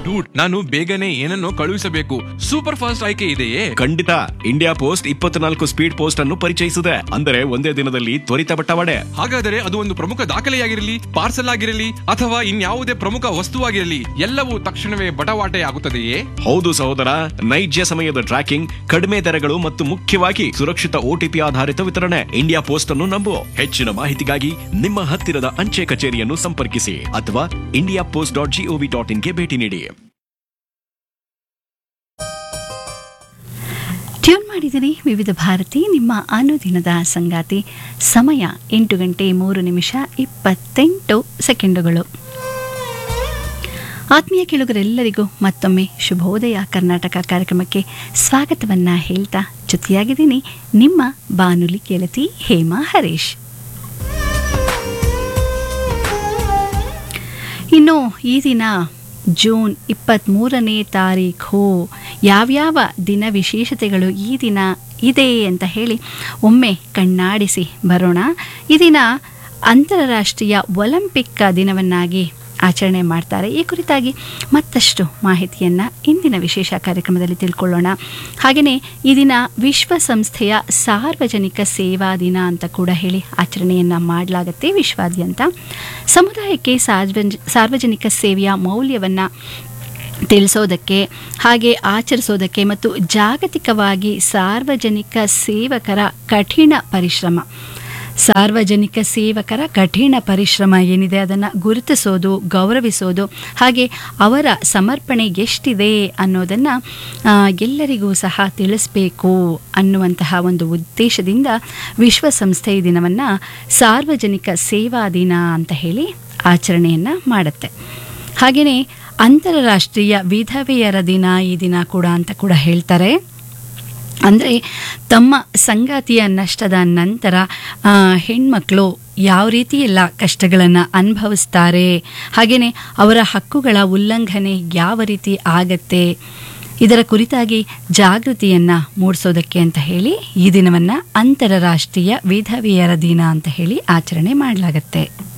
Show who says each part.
Speaker 1: dude ನಾನು ಬೇಗನೆ ಏನನ್ನೋ ಕಳುಹಿಸಬೇಕು ಸೂಪರ್ ಫಾಸ್ಟ್ ಆಯ್ಕೆ ಇದೆಯೇ
Speaker 2: ಖಂಡಿತ ಇಂಡಿಯಾ ಪೋಸ್ಟ್ ಇಪ್ಪತ್ನಾಲ್ಕು ಸ್ಪೀಡ್ ಪೋಸ್ಟ್ ಅನ್ನು ಪರಿಚಯಿಸಿದೆ ಅಂದರೆ ಒಂದೇ ದಿನದಲ್ಲಿ ತ್ವರಿತ ಬಟ್ಟವಾಡೆ
Speaker 1: ಹಾಗಾದರೆ ಅದು ಒಂದು ಪ್ರಮುಖ ದಾಖಲೆಯಾಗಿರಲಿ ಪಾರ್ಸಲ್ ಆಗಿರಲಿ ಅಥವಾ ಇನ್ಯಾವುದೇ ಪ್ರಮುಖ ವಸ್ತುವಾಗಿರಲಿ ಎಲ್ಲವೂ ತಕ್ಷಣವೇ ಬಟವಾಟೆ ಆಗುತ್ತದೆಯೇ
Speaker 2: ಹೌದು ಸಹೋದರ ನೈಜ ಸಮಯದ ಟ್ರ್ಯಾಕಿಂಗ್ ಕಡಿಮೆ ದರಗಳು ಮತ್ತು ಮುಖ್ಯವಾಗಿ ಸುರಕ್ಷಿತ ಓಟಿಪಿ ಆಧಾರಿತ ವಿತರಣೆ ಇಂಡಿಯಾ ಪೋಸ್ಟ್ ಅನ್ನು ನಂಬು ಹೆಚ್ಚಿನ ಮಾಹಿತಿಗಾಗಿ ನಿಮ್ಮ ಹತ್ತಿರದ ಅಂಚೆ ಕಚೇರಿಯನ್ನು ಸಂಪರ್ಕಿಸಿ ಅಥವಾ India Post dot G O V dot ಇನ್ಗೆ ಭೇಟಿ ನೀಡಿ
Speaker 3: ಟ್ಯೂನ್ ಮಾಡಿದಿರಿ ವಿವಿಧ ಭಾರತಿ ನಿಮ್ಮ ಅನುದಿನದ ಸಂಗಾತಿ ಸಮಯ ಎಂಟು ಗಂಟೆ ಮೂರು ನಿಮಿಷ ಇಪ್ಪತ್ತೆಂಟು ಸೆಕೆಂಡುಗಳು ಆತ್ಮೀಯ ಕೇಳುಗರೆಲ್ಲರಿಗೂ ಮತ್ತೊಮ್ಮೆ ಶುಭೋದಯ ಕರ್ನಾಟಕ ಕಾರ್ಯಕ್ರಮಕ್ಕೆ ಸ್ವಾಗತವನ್ನ ಹೇಳ್ತಾ ಜೊತೆಯಾಗಿದ್ದೀನಿ ನಿಮ್ಮ ಬಾನುಲಿ ಕೇಳತಿ ಹೇಮಾ ಹರೀಶ್ ಇನ್ನು ಈ ದಿನ ಜೂನ್ ಇಪ್ಪತ್ತ್ಮೂರನೇ ತಾರೀಖು ಯಾವ್ಯಾವ ದಿನ ವಿಶೇಷತೆಗಳು ಈ ದಿನ ಇದೆ ಅಂತ ಹೇಳಿ ಒಮ್ಮೆ ಕಣ್ಣಾಡಿಸಿ ಬರೋಣ ಈ ದಿನ ಅಂತಾರಾಷ್ಟ್ರೀಯ ಒಲಿಂಪಿಕ್ ದಿನವನ್ನಾಗಿ ಆಚರಣೆ ಮಾಡ್ತಾರೆ ಈ ಕುರಿತಾಗಿ ಮತ್ತಷ್ಟು ಮಾಹಿತಿಯನ್ನು ಇಂದಿನ ವಿಶೇಷ ಕಾರ್ಯಕ್ರಮದಲ್ಲಿ ತಿಳ್ಕೊಳ್ಳೋಣ ಹಾಗೆಯೇ ಈ ದಿನ ವಿಶ್ವಸಂಸ್ಥೆಯ ಸಾರ್ವಜನಿಕ ಸೇವಾ ದಿನ ಅಂತ ಕೂಡ ಹೇಳಿ ಆಚರಣೆಯನ್ನು ಮಾಡಲಾಗುತ್ತೆ ವಿಶ್ವಾದ್ಯಂತ ಸಮುದಾಯಕ್ಕೆ ಸಾರ್ವಜ ಸಾರ್ವಜನಿಕ ಸೇವೆಯ ಮೌಲ್ಯವನ್ನು ತಿಳಿಸೋದಕ್ಕೆ ಹಾಗೆ ಆಚರಿಸೋದಕ್ಕೆ ಮತ್ತು ಜಾಗತಿಕವಾಗಿ ಸಾರ್ವಜನಿಕ ಸೇವಕರ ಕಠಿಣ ಪರಿಶ್ರಮ ಸಾರ್ವಜನಿಕ ಸೇವಕರ ಕಠಿಣ ಪರಿಶ್ರಮ ಏನಿದೆ ಅದನ್ನು ಗುರುತಿಸೋದು ಗೌರವಿಸೋದು ಹಾಗೆ ಅವರ ಸಮರ್ಪಣೆ ಎಷ್ಟಿದೆ ಅನ್ನೋದನ್ನು ಎಲ್ಲರಿಗೂ ಸಹ ತಿಳಿಸ್ಬೇಕು ಅನ್ನುವಂತಹ ಒಂದು ಉದ್ದೇಶದಿಂದ ವಿಶ್ವಸಂಸ್ಥೆ ಈ ದಿನವನ್ನು ಸಾರ್ವಜನಿಕ ಸೇವಾ ದಿನ ಅಂತ ಹೇಳಿ ಆಚರಣೆಯನ್ನು ಮಾಡುತ್ತೆ ಹಾಗೆಯೇ ಅಂತಾರಾಷ್ಟ್ರೀಯ ವಿಧವೆಯರ ದಿನ ಈ ದಿನ ಕೂಡ ಅಂತ ಕೂಡ ಹೇಳ್ತಾರೆ ಅಂದರೆ ತಮ್ಮ ಸಂಗಾತಿಯ ನಷ್ಟದ ನಂತರ ಆ, ಹೆಣ್ಮಕ್ಳು ಯಾವ ರೀತಿ ಎಲ್ಲ ಕಷ್ಟಗಳನ್ನು ಅನುಭವಿಸ್ತಾರೆ ಹಾಗೆಯೇ ಅವರ ಹಕ್ಕುಗಳ ಉಲ್ಲಂಘನೆ ಯಾವ ರೀತಿ ಆಗತ್ತೆ ಇದರ ಕುರಿತಾಗಿ ಜಾಗೃತಿಯನ್ನು ಮೂಡಿಸೋದಕ್ಕೆ ಅಂತ ಹೇಳಿ ಈ ದಿನವನ್ನು ಅಂತಾರಾಷ್ಟ್ರೀಯ ವಿಧವೆಯರ ದಿನ ಅಂತ ಹೇಳಿ ಆಚರಣೆ ಮಾಡಲಾಗತ್ತೆ